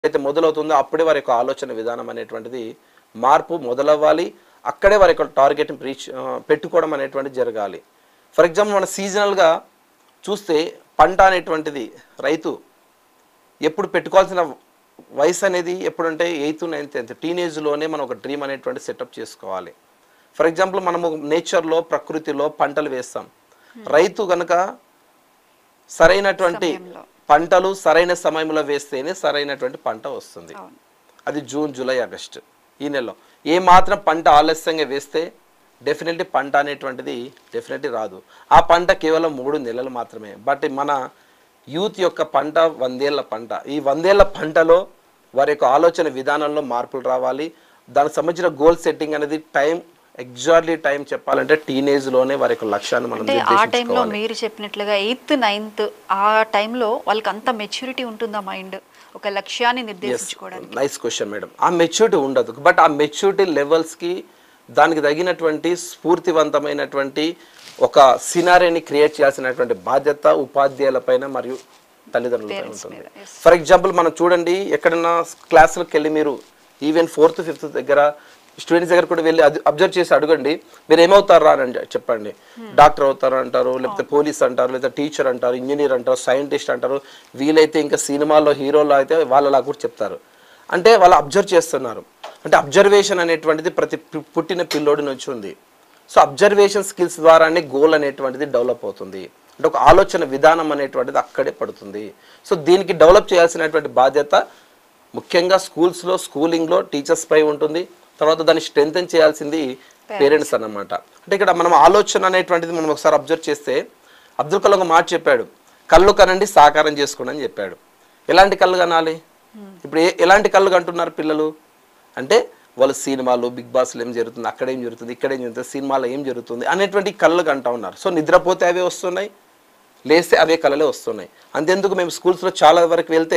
అయితే మొదలవుతుందో అప్పుడే వారి యొక్క ఆలోచన విధానం అనేటువంటిది మార్పు మొదలవ్వాలి అక్కడే వారి యొక్క టార్గెట్ని రీచ్ ఆ, పెట్టుకోవడం అనేటువంటిది జరగాలి ఫర్ ఎగ్జాంపుల్ మన సీజనల్గా చూస్తే పంట అనేటువంటిది రైతు ఎప్పుడు పెట్టుకోవాల్సిన వయసు అనేది ఎప్పుడంటే ఎయిత్ నైన్త్ టెన్త్ టీనేజ్లోనే మనం ఒక డ్రీమ్ అనేటువంటి సెటప్ చేసుకోవాలి ఫర్ ఎగ్జాంపుల్ మనము నేచర్లో ప్రకృతిలో పంటలు వేస్తాం రైతు గనక సరైనటువంటి సమయంలో. పంటలు సరైన సమయంలో వేస్తేనే సరైనటువంటి పంట వస్తుంది అవును అది జూన్ జూలై ఆగస్ట్ ఈ నెలలో ఏ మాత్రం పంట ఆలస్యంగా వేస్తే డెఫినెట్లీ పంట అనేటువంటిది డెఫినెట్లీ రాదు ఆ పంట కేవలం మూడు నెలలు మాత్రమే బట్ మన యూత్ యొక్క పంట వందేళ్ల పంట ఈ వందేళ్ల పంటలో వారి యొక్క ఆలోచన విధానంలో మార్పులు రావాలి దానికి సంబంధించిన గోల్ సెట్టింగ్ అనేది టైం ఎగ్జాక్ట్లీ టైం చెప్పాలంటే టీనేజ్ లోనే వారి యొక్క లక్ష్యాన్ని మనం అంటే ఆ టైంలో నిర్దేశించుకోవాలి మీరు చెప్పినట్లుగా ఎయిత్ నైన్త్ ఆ టైంలో వాళ్ళకి అంత మెచ్యూరిటీ ఉంటుందా మైండ్ ఒక లక్ష్యాన్ని నిర్దేశించుకోవడానికి నైస్ క్వశ్చన్ మేడం ఆ మెచ్యూరిటీ ఉండదు బట్ ఆ మెచ్యూరిటీ లెవెల్స్కి దానికి తగినటువంటి స్ఫూర్తివంతమైనటువంటి ఒక సినారీని క్రియేట్ చేయాల్సినటువంటి బాధ్యత ఉపాధ్యాయులపైన మరియు తల్లిదండ్రులపై Parents ఉంటుంది మీద, yes. ఫర్ ఎగ్జాంపుల్ మనం చూడండి ఎక్కడన్నా క్లాసులకు వెళ్ళి మీరు ఈవెన్ ఫోర్త్ ఫిఫ్త్ దగ్గర స్టూడెంట్స్ దగ్గర కూడా వెళ్ళి అబ్జర్వ్ చేసి అడగండి మీరు ఏమవుతారా అని చెప్పండి డాక్టర్ అవుతారు అంటారు లేకపోతే పోలీస్ అంటారు లేదా టీచర్ అంటారు ఇంజనీర్ అంటారు సైంటిస్ట్ అంటారు వీలైతే ఇంకా సినిమాల్లో హీరోలు అయితే వాళ్ళలా కూడా చెప్తారు అంటే వాళ్ళు అబ్జర్వ్ చేస్తున్నారు అంటే అబ్జర్వేషన్ అనేటువంటిది ప్రతి పు- పుట్టిన పిల్లోడి నుంచి ఉంది సో అబ్జర్వేషన్ స్కిల్స్ ద్వారానే గోల్ అనేటువంటిది డెవలప్ అవుతుంది అంటే ఒక ఆలోచన విధానం అనేటువంటిది అక్కడే పడుతుంది సో దీనికి డెవలప్ చేయాల్సినటువంటి బాధ్యత ముఖ్యంగా స్కూల్స్లో స్కూలింగ్లో టీచర్స్ పై ఉంటుంది తర్వాత దాన్ని స్ట్రెంగ్తన్ చేయాల్సింది పేరెంట్స్ అన్నమాట అంటే ఇక్కడ మనం ఆలోచన అనేటువంటిది మనం ఒకసారి అబ్జర్వ్ చేస్తే అబ్దుల్ కలాం ఒక మాట చెప్పాడు కళ్ళు కనండి సాకారం చేసుకోండి అని చెప్పాడు ఎలాంటి కళ్ళు కనాలి ఇప్పుడు ఏ- ఎలాంటి కళ్ళు కంటున్నారు పిల్లలు అంటే వాళ్ళు సినిమాలు బిగ్ బాస్లో ఏం జరుగుతుంది అక్కడ ఏం జరుగుతుంది ఇక్కడ ఏం జరుగుతుంది సినిమాలో ఏం జరుగుతుంది అనేటువంటి కళ్ళు కంటా ఉన్నారు సో నిద్రపోతే అవే వస్తున్నాయి లేస్తే అవే కళలే వస్తున్నాయి అంతెందుకు మేము స్కూల్స్లో చాలా వరకు వెళ్తే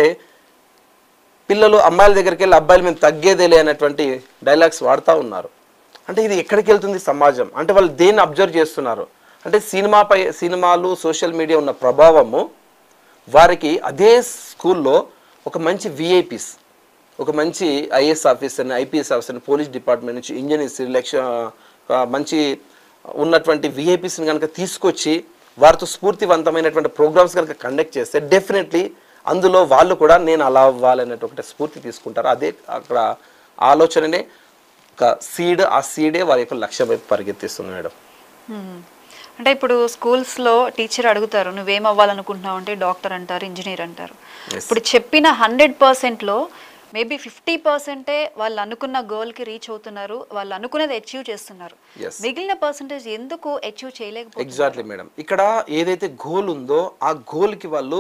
పిల్లలు అమ్మాయిల దగ్గరికి వెళ్ళి అబ్బాయిలు మేము తగ్గేదేలే అనేటువంటి డైలాగ్స్ వాడుతూ ఉన్నారు అంటే ఇది ఎక్కడికి వెళ్తుంది సమాజం అంటే వాళ్ళు దేన్ని అబ్జర్వ్ చేస్తున్నారు అంటే సినిమాపై సినిమాలు సోషల్ మీడియా ఉన్న ప్రభావము వారికి అదే స్కూల్లో ఒక మంచి విఐపీస్ ఒక మంచి ఐఏఎస్ ఆఫీసర్ని ఐపీఎస్ ఆఫీసర్ని పోలీస్ డిపార్ట్మెంట్ నుంచి ఇంజనీర్స్ లక్ష్య మంచి ఉన్నటువంటి విఐపీస్ని కనుక తీసుకొచ్చి వారితో స్ఫూర్తివంతమైనటువంటి ప్రోగ్రామ్స్ కనుక కండక్ట్ చేస్తే డెఫినెట్లీ అందులో వాళ్ళు కూడా నేను అలా అవ్వాలనేటి ఒకటి స్ఫూర్తి తీసుకుంటారు అదే అక్కడ ఆలోచననే ఒక సీడ్ ఆ సీడే వారి యొక్క లక్ష్యం వైపు పరిగెత్తిస్తుంది మేడం Hmm. అంటే ఇప్పుడు స్కూల్స్లో టీచర్ అడుగుతారు నువ్వేం అవ్వాలనుకుంటున్నావు అంటే డాక్టర్ అంటారు ఇంజనీర్ అంటారు ఇప్పుడు చెప్పిన హండ్రెడ్ పర్సెంట్లో మేబీ ఫిఫ్టీ పర్సెంటే వాళ్ళు అనుకున్న గోల్కి రీచ్ అవుతున్నారు వాళ్ళు అనుకున్నది అచీవ్ చేస్తున్నారు Yes. మిగిలిన పర్సంటేజ్ ఎందుకు అచీవ్ చేయలేకపోతున్నారు ఎగ్జాక్ట్లీ మేడం ఇక్కడ ఏదైతే గోల్ ఉందో ఆ గోల్కి వాళ్ళు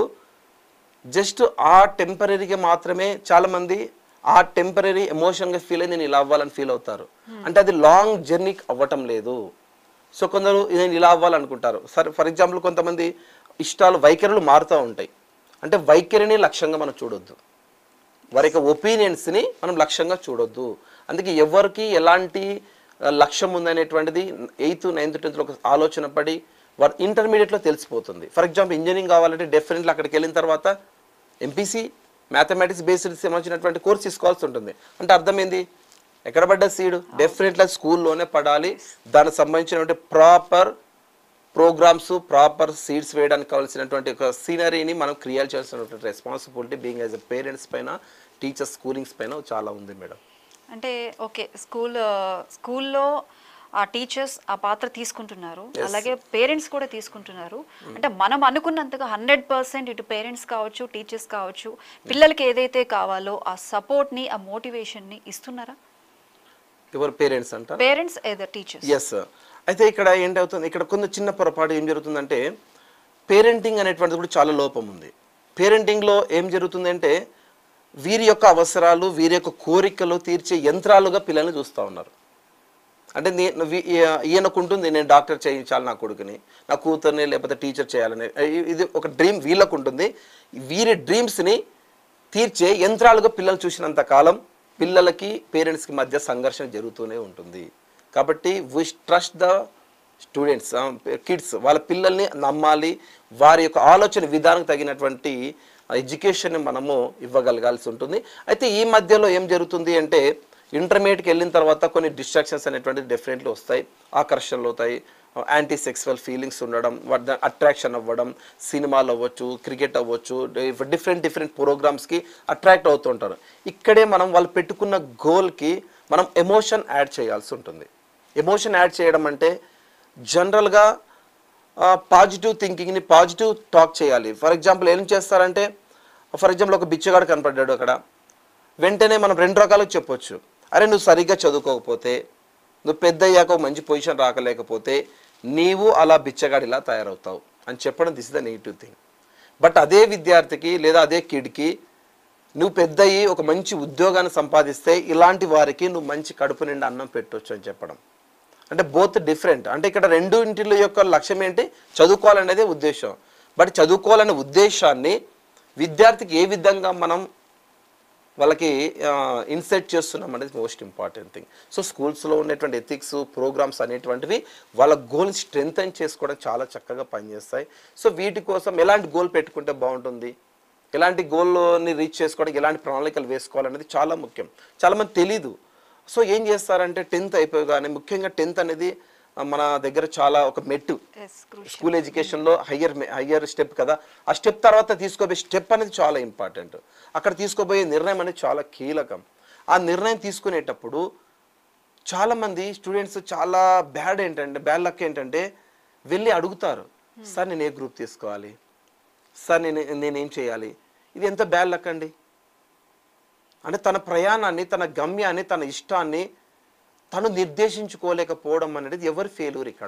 జస్ట్ ఆ టెంపరీగా మాత్రమే చాలా మంది ఆ టెంపరీ ఎమోషన్గా ఫీల్ అయ్యి నేను ఇలా అవ్వాలని ఫీల్ అవుతారు అంటే అది లాంగ్ జర్నీ అవ్వటం లేదు సో కొందరు నేను ఇలా అవ్వాలనుకుంటారు సరే ఫర్ ఎగ్జాంపుల్ కొంతమంది ఇష్టాలు వైఖరులు మారుతూ ఉంటాయి అంటే వైఖరిని లక్ష్యంగా మనం చూడొద్దు వారి యొక్క ఒపీనియన్స్ని మనం లక్ష్యంగా చూడొద్దు అందుకే ఎవరికి ఎలాంటి ఆ, లక్ష్యం ఉందనేటువంటిది ఎయిత్ నైన్త్ టెన్త్లో ఒక ఆలోచన పడి వారు ఇంటర్మీడియట్లో తెలిసిపోతుంది ఫర్ ఎగ్జాంపుల్ ఇంజనీరింగ్ కావాలంటే డెఫినెట్లీ అక్కడికి వెళ్ళిన తర్వాత ఎంపీసీ మ్యాథమెటిక్స్ బేస్డ్ సంబంధించినటువంటి కోర్స్ తీసుకోవాల్సి ఉంటుంది అంటే అర్థమైంది ఎక్కడ పడ్డ సీడు డెఫినెట్లీ స్కూల్లోనే పడాలి దానికి సంబంధించినటువంటి ప్రాపర్ ప్రోగ్రామ్స్ ప్రాపర్ సీడ్స్ వేయడానికి కావాల్సినటువంటి ఒక సీనరీని మనం క్రియేట్ చేయాల్సినటువంటి responsibility being as a parents పైన టీచర్స్ స్కూలింగ్స్ పైన చాలా ఉంది మేడం అంటే ఓకే స్కూల్ స్కూల్లో ఆ టీచర్స్ ఆ పాత్ర తీసుకుంటున్నారు అలాగే పేరెంట్స్ కూడా తీసుకుంటున్నారు అంటే మనం అనుకున్నంతగా హండ్రెడ్ పర్సెంట్ ఇటు పేరెంట్స్ కావచ్చు టీచర్స్ కావచ్చు పిల్లలకి ఏదైతే కావాలో ఆ సపోర్ట్ని ఆ మోటివేషన్ని ఇస్తున్నారా ఎవరు పేరెంట్స్ అంట పేరెంట్స్ ఏదో టీచర్స్ ఎస్ అయితే ఇక్కడ ఏంటవుతుంది ఇక్కడ కొంత చిన్న పొరపాటు ఏం జరుగుతుందంటే పేరెంటింగ్ అనేటువంటిది కూడా చాలా లోపం ఉంది పేరెంటింగ్లో ఏం జరుగుతుందంటే వీరి యొక్క అవసరాలు వీరి యొక్క కోరికలు తీర్చే యంత్రాలుగా పిల్లల్ని చూస్తూ ఉన్నారు అంటే నేను వీ- ఈ- ఈయనకు ఉంటుంది నేను డాక్టర్ చేయించాలి నా కొడుకుని నా కూతుర్ని లేకపోతే టీచర్ చేయాలని ఇ- ఇది ఒక డ్రీమ్ వీళ్ళకు ఉంటుంది వీరి డ్రీమ్స్ని తీర్చే యంత్రాలుగా పిల్లలు చూసినంత కాలం పిల్లలకి పేరెంట్స్కి మధ్య సంఘర్షణ జరుగుతూనే ఉంటుంది కాబట్టి we trust the students kids వాళ్ళ పిల్లల్ని నమ్మాలి వారి యొక్క ఆలోచన విధానం తగినటువంటి ఎడ్యుకేషన్ మనము ఇవ్వగలగాల్సి ఉంటుంది అయితే ఈ మధ్యలో ఏం జరుగుతుంది అంటే ఇంటర్మీడియట్కి వెళ్ళిన తర్వాత కొన్ని డిస్ట్రాక్షన్స్ అనేటువంటివి డెఫినెట్లీ వస్తాయి ఆకర్షణలు అవుతాయి యాంటీ సెక్సువల్ ఫీలింగ్స్ ఉండడం అట్రాక్షన్ అవ్వడం సినిమాలు అవ్వచ్చు క్రికెట్ అవ్వచ్చు డిఫరెంట్ డిఫరెంట్ ప్రోగ్రామ్స్కి అట్రాక్ట్ అవుతుంటారు ఇక్కడే మనం వాళ్ళు పెట్టుకున్న గోల్కి మనం ఎమోషన్ యాడ్ చేయాల్సి ఉంటుంది ఎమోషన్ యాడ్ చేయడం అంటే జనరల్గా పాజిటివ్ థింకింగ్ని పాజిటివ్ టాక్ చేయాలి ఫర్ ఎగ్జాంపుల్ ఏం చేస్తారంటే ఫర్ ఎగ్జాంపుల్ ఒక బిచ్చగాడు కనపడ్డాడు అక్కడ వెంటనే మనం రెండు రకాలుగా చెప్పొచ్చు అరే నువ్వు సరిగ్గా చదువుకోకపోతే నువ్వు పెద్ద అయ్యాక ఒక మంచి పొజిషన్ రాకలేకపోతే నీవు అలా బిచ్చగాడిలా తయారవుతావు అని చెప్పడం this is the negative thing but అదే విద్యార్థికి లేదా అదే కిడ్కి నువ్వు పెద్ద అయ్యి ఒక మంచి ఉద్యోగాన్ని సంపాదిస్తే ఇలాంటి వారికి నువ్వు మంచి కడుపు నిండా అన్నం పెట్టొచ్చు అని చెప్పడం అంటే బోత్ డిఫరెంట్ అంటే ఇక్కడ రెండు ఇంటిల యొక్క లక్ష్యం ఏంటి చదువుకోవాలనేదే ఉద్దేశం బట్ చదువుకోవాలనే ఉద్దేశాన్ని విద్యార్థికి ఏ విధంగా మనం వాళ్ళకి ఇన్సెట్ చేస్తున్నాం అనేది మోస్ట్ ఇంపార్టెంట్ థింగ్ సో స్కూల్స్లో ఉన్నటువంటి ఎథిక్స్ ప్రోగ్రామ్స్ అనేటువంటివి వాళ్ళ గోల్ స్ట్రెంగ్తన్ చేసుకోవడం చాలా చక్కగా పనిచేస్తాయి సో వీటి కోసం ఎలాంటి గోల్ పెట్టుకుంటే బాగుంటుంది ఎలాంటి గోల్ని రీచ్ చేసుకోవడానికి ఎలాంటి ప్రణాళికలు వేసుకోవాలనేది చాలా ముఖ్యం చాలామంది తెలీదు సో ఏం చేస్తారంటే టెన్త్ అయిపోగానే ముఖ్యంగా టెన్త్ అనేది ఆ, మన దగ్గర చాలా ఒక మెట్టు ఎస్ స్కూల్ ఎడ్యుకేషన్లో హయ్యర్ హయ్యర్ స్టెప్ కదా ఆ స్టెప్ తర్వాత తీసుకోబోయే స్టెప్ అనేది చాలా ఇంపార్టెంట్ అక్కడ తీసుకోబోయే నిర్ణయం అనేది చాలా కీలకం ఆ నిర్ణయం తీసుకునేటప్పుడు చాలామంది స్టూడెంట్స్ చాలా బ్యాడ్ ఏంటంటే బ్యాడ్ లక్ ఏంటంటే వెళ్ళి అడుగుతారు సార్ నేను ఏ గ్రూప్ తీసుకోవాలి సార్ నేను నేనేం చేయాలి ఇది ఎంత బ్యాడ్ లక్ అండి అంటే తన ప్రయాణాన్ని తన గమ్యాన్ని తన ఇష్టాన్ని తను నిర్దేశించుకోలేకపోవడం అనేది ఎవరి ఫెయిల్యూర్ ఇక్కడ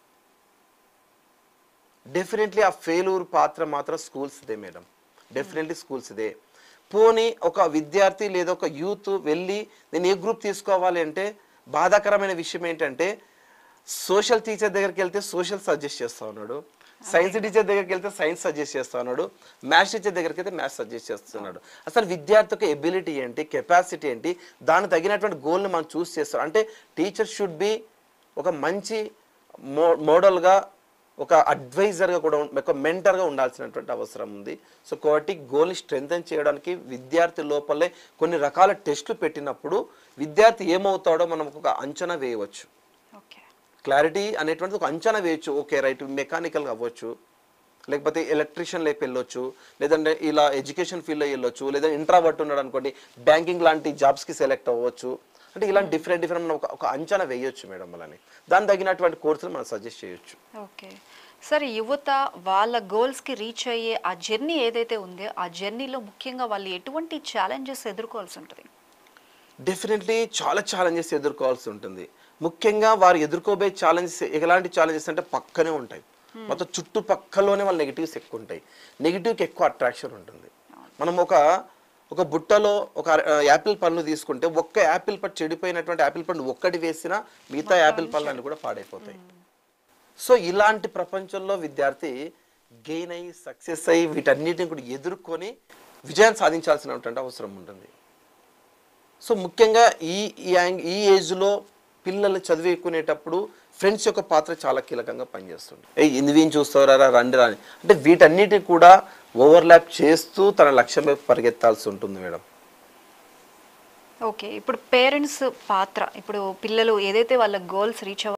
డెఫినెట్లీ ఆ ఫెయిల్యూర్ పాత్ర మాత్రం స్కూల్స్దే మేడం డెఫినెట్లీ స్కూల్స్దే పోనీ ఒక విద్యార్థి లేదా ఒక యూత్ వెళ్ళి నేను ఏ గ్రూప్ తీసుకోవాలి అంటే బాధాకరమైన విషయం ఏంటంటే సోషల్ టీచర్ దగ్గరికి వెళ్తే సోషల్ సజెస్ట్ చేస్తా ఉన్నాడు సైన్స్ టీచర్ దగ్గరికి వెళ్తే సైన్స్ సజెస్ట్ చేస్తా ఉన్నాడు మ్యాథ్స్ టీచర్ దగ్గరికి వెళ్తే మ్యాథ్స్ సజెస్ట్ చేస్తున్నాడు అసలు విద్యార్థి యొక్క ఎబిలిటీ ఏంటి కెపాసిటీ ఏంటి దానికి తగినటువంటి గోల్ని మనం చూస్ చేస్తాం అంటే టీచర్ షుడ్ బి ఒక మంచి మో మోడల్గా ఒక అడ్వైజర్గా కూడా ఉం- ఒక మెంటర్గా ఉండాల్సినటువంటి అవసరం ఉంది సో కాబట్టి గోల్ని స్ట్రెంగ్తన్ చేయడానికి విద్యార్థి లోపలే కొన్ని రకాల టెస్టులు పెట్టినప్పుడు విద్యార్థి ఏమవుతాడో మనం ఒక అంచనా వేయవచ్చు ఓకే క్లారిటీ అనేటువంటిది ఒక అంచనా వేయచ్చు ఓకే రైట్ మెకానికల్గా అవ్వచ్చు లేకపోతే ఎలక్ట్రీషియన్ లేపు వెళ్ళొచ్చు లేదంటే ఇలా ఎడ్యుకేషన్ ఫీల్డ్లో వెళ్ళొచ్చు లేదా ఇంట్రావర్ట్ ఉన్నాడు అనుకోండి బ్యాంకింగ్ లాంటి జాబ్స్కి సెలెక్ట్ అవ్వచ్చు అంటే ఇలాంటి డిఫరెంట్ డిఫరెంట్ మనం ఒక ఒక అంచనా వేయొచ్చు మేడం వాళ్ళని దాని తగినటువంటి కోర్సులు మనం సజెస్ట్ చేయొచ్చు ఓకే సరే యువత వాళ్ళ గోల్స్కి రీచ్ అయ్యే ఆ జర్నీ ఏదైతే ఉందో ఆ జర్నీలో ముఖ్యంగా వాళ్ళు ఎటువంటి ఛాలెంజెస్ ఎదుర్కోవాల్సి ఉంటుంది డెఫినెట్లీ చాలా ఛాలెంజెస్ ఎదుర్కోవాల్సి ఉంటుంది ముఖ్యంగా వారు ఎదుర్కోబోయే ఛాలెంజెస్ ఎలాంటి ఛాలెంజెస్ అంటే పక్కనే ఉంటాయి మొత్తం చుట్టుపక్కలోనే వాళ్ళ నెగిటివ్స్ ఎక్కువ ఉంటాయి నెగిటివ్కి ఎక్కువ అట్రాక్షన్ ఉంటుంది మనం ఒక ఒక బుట్టలో ఒక అర- ఆ, యాపిల్ పండ్లు తీసుకుంటే ఒక్క యాపిల్ పండు చెడిపోయినటువంటి యాపిల్ పండు ఒక్కటి వేసినా మిగతా యాపిల్ పండ్లు అన్ని కూడా పాడైపోతాయి సో ఇలాంటి ప్రపంచంలో విద్యార్థి గెయిన్ అయ్యి సక్సెస్ అయ్యి వీటన్నిటిని కూడా ఎదుర్కొని విజయం సాధించాల్సినటువంటి అవసరం ఉంటుంది సో ముఖ్యంగా ఈ ఈ యాంగ్- ఈ ఏజ్లో పిల్లలు చదివేకునేటప్పుడు ఫ్రెండ్స్ యొక్క పాత్ర చాలా కీలకంగా పనిచేస్తుంది ఏ ఇందువేం చూస్తారా రండి రాని అంటే వీటన్నిటిని కూడా ఓవర్లాప్ చేస్తూ తన లక్ష్యం వైపు పరిగెత్తాల్సి ఉంటుంది మేడం ఓకే ఇప్పుడు పేరెంట్స్ పాత్ర ఇప్పుడు పిల్లలు ఏదైతే వాళ్ళ గోల్స్ రీచ్